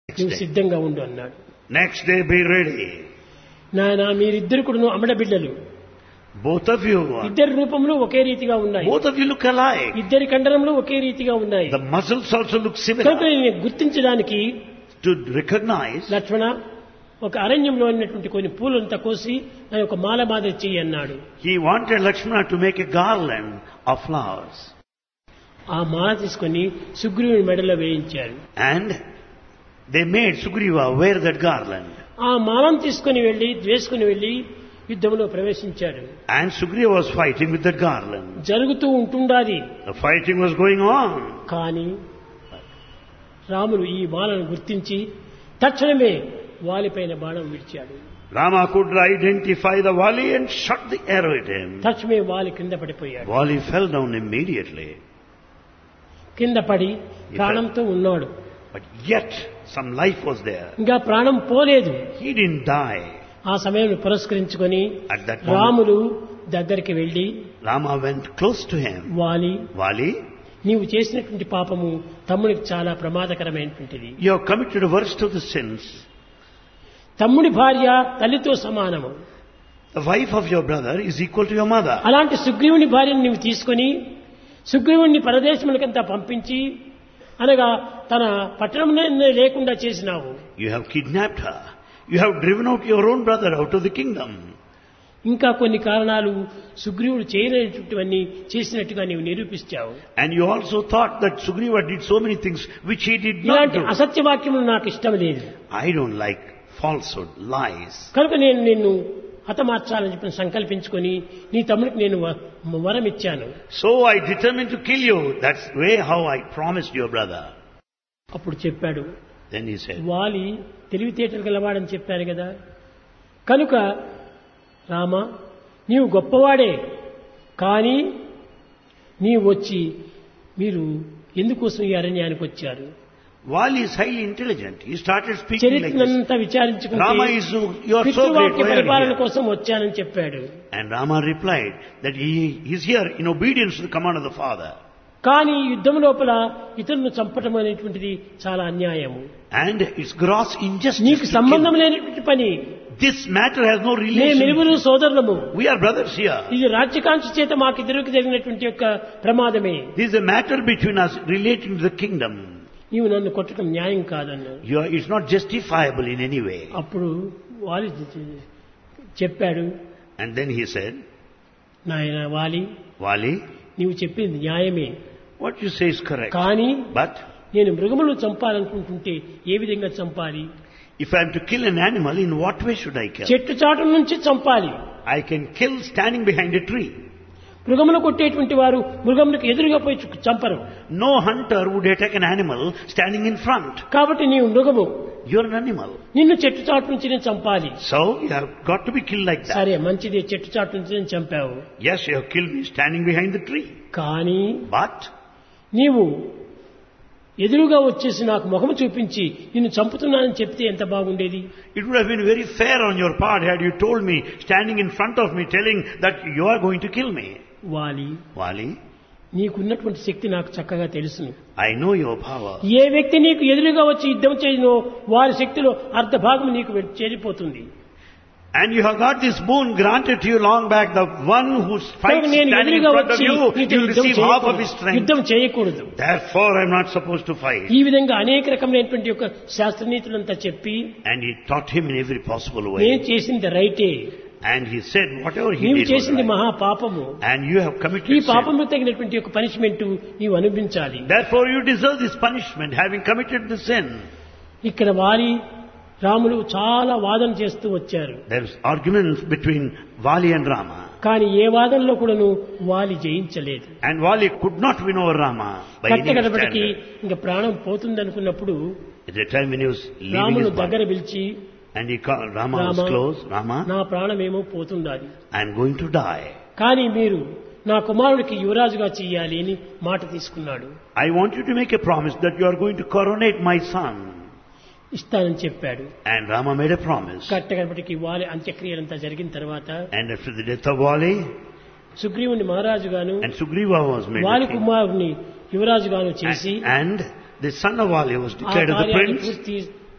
నువ్వు day. సిద్ధంగా ఉండు అన్నాడు Next day be ready. నాయన మీరిద్దరు కూడా అమ్మడ బిడ్డలు Both of you are, ఇద్దరి రూపంలో ఒకే రీతిగా ఉన్నాయి both of you look alike. ఇద్దరి కండరంలో ఒకే రీతిగా ఉన్నాయి The muscles also look కనుక similar. నేను గుర్తించడానికి To recognize, లక్ష్మణ ఒక అరణ్యంలో ఉన్నటువంటి కొన్ని పూలంతా కోసి దాని ఒక మాల మాదిరి చెయ్యి అన్నాడు he wanted Lakshmana to make a garland of flowers. ఆ మాల తీసుకొని సుగ్రీవుని మెడలో వేయించారు And they made Sugriva wear that garland. ఆ మాలను తీసుకొని వెళ్లి వేసుకుని వెళ్లి యుద్ధంలో ప్రవేశించాడు And Sugriva was fighting with that garland. జరుగుతూ ఉంటుండాది The fighting was going on. కానీ రాముడు ఈ మాలను గుర్తించి తక్షణమే వాలిపైన బాణం విడిచాడు Rama could identify the Vali and shot the arrow at him. తక్షణమే వాలి కింద పడిపోయాడు Vali fell down immediately. కింద పడి ప్రాణంతో ఉన్నాడు But yet some life was there. ఇంకా ప్రాణం పోలేదు He didn't die. ఆ సమయం పురస్కరించుకొని At that moment, రాములు దగ్గరికి వెళ్లి Rama went close to him. వాలి Vali, నీవు చేసినటువంటి పాపము తమ్ముడికి చాలా ప్రమాదకరమైనటువంటిది you have committed a worst of the sins. తమ్ముడి భార్య తల్లితో సమానము The wife of your brother is equal to your mother. అలాంటి సుగ్రీవుని భార్యను నీవు తీసుకొని సుగ్రీవుణ్ణి పరదేశములకంతా పంపించి అనగా తన పట్టణంలో లేకుండా చేసినావు You have kidnapped her. You have driven out your own brother out of the kingdom. ఇంకా కొన్ని కారణాలు సుగ్రీవుడు చేయలేనటువంటివన్నీ చేసినట్టుగా నీవు నిరూపించావు And you also thought that Sugriva did so many things which he did not ఇలాంటి do. అసత్యవాక్యములు నాకు ఇష్టం లేదు I don't like falsehood, lies. కనుక నేను నిన్ను హతమార్చాలని చెప్పి సంకల్పించుకొని నీ తమ్ముడికి నేను వ- వరం ఇచ్చాను So I determined to kill you. That's way how I promised your brother. అప్పుడు చెప్పాడు Then he said, వాలి తెలివితేటలు గలవాడని చెప్పారు కదా కనుక రామ నీవు గొప్పవాడే కానీ నీవు వచ్చి మీరు ఎందుకోసం ఈ అరణ్యానికి వచ్చారు Vali is highly intelligent. He started speaking like this. చరిత్రనంతా విచారించుకుంటే Rama is, you are so great. పితృవాక్య Why are you పరిపాలన here? కోసం వచ్చానని చెప్పాడు And Rama replied that he is here in obedience to the command of the father. కానీ యుద్ధం లోపల ఇతరులను చంపటం అనేటువంటిది చాలా అన్యాయము And it's gross injustice. నీకు to సంబంధం kill. లేనటువంటి పని This matter has no మేము relation. ఇరువురు సోదరులము We are brothers here. ఇది రాజ్యకాంక్ష చేత మాకిద్దరికి జరిగినటువంటి యొక్క ప్రమాదమే This is a matter between us relating to the kingdom. నీవు నన్ను కొట్టడం న్యాయం కాదన్నాడు You are, it's not justifiable in any way. అప్పుడు వాలి చెప్పాడు And then he said, నాయన వాలి Vali, నీవు చెప్పింది న్యాయమే what you say is correct. కానీ But నేను మృగములను చంపాలనుకుంటుంటే ఏ విధంగా చంపాలి if I am to kill an animal, in what way should I kill? చెట్టు చాటు నుంచి చంపాలి I can kill standing behind a tree. మృగములు కొట్టేటువంటి వారు మృగములకు ఎదురుగా పోయి చు- చంపరు No hunter would attack an animal standing in front. కాబట్టి నీవు మృగము You're an animal. నిన్ను చెట్టు చాటు నుంచి నేను చంపాలి So you have got to be killed like that. సరే మంచిది చెట్టు చాటు నుంచి నేను చంపావు Yes, you have killed me standing behind the tree. కానీ But నీవు ఎదురుగా వచ్చేసి నాకు ముఖము చూపించి నిన్ను చంపుతున్నానని చెప్తే ఎంత బాగుండేది it would have been very fair on your part had you told me, standing in front of me, telling that you are going to kill me. వాలి Wali, నీకున్నటువంటి శక్తి నాకు చక్కగా తెలుసును I know your power. ఏ వ్యక్తి నీకు ఎదురుగా వచ్చి యుద్ధం చేయనో వారి శక్తిలో అర్ధ భాగం నీకు వె- చేరిపోతుంది And you have got this boon granted to you long back. The one who కనుక fights నేను standing in ఎదురుగా front of వచ్చి you, నీతో you will యుద్ధం receive half of his చేయకూడదు strength. యుద్ధం చేయకూడదు Therefore, I am not supposed to fight. ఈ విధంగా అనేక రకమైనటువంటి యొక్క శాస్త్రనీతులంతా చెప్పి And he taught him in every possible నేను way. చేసింది రైటే And he said, whatever he నీవు did was చేసింది right. మహా పాపము And you have ఈ committed sin. పాపము తగినటువంటి యొక్క పనిష్మెంట్ నీవు అనుభవించాలి Therefore, you deserve this punishment, having committed the sin. ఇక్కడ వారి రాములు చాలా వాదన చేస్తూ వచ్చారు There's arguments between Vali and Rama. కానీ ఏ వాదనలో కూడాను వాలి జయించలేదు And Vali could not win over Rama by any కట్టగడపటికి standard. ఇంకా ప్రాణం పోతుందనుకున్నప్పుడు At the time when he was leaving రామును his body, దగ్గర పిలిచి and he called, Rama was Rama close, Rama, నా ప్రాణమేమో పోతుండాలి I'm going to die. కానీ మీరు నా కుమారుడికి యువరాజుగా చెయ్యాలి అని మాట తీసుకున్నాడు I want you to make a promise that you are going to coronate my son. ఇస్తానని చెప్పాడు And Rama made a promise. కట్టగడపటికి వాలి అంత్యక్రియలంతా జరిగిన తర్వాత And after the death of Vali, సుగ్రీవుని మహారాజుగాను and Sugriva was made వాలి the king. కుమారుని యువరాజుగాను చేసి And, and the son of Vali was ఆ declared as the కార్యాన్ని prince. పూర్తి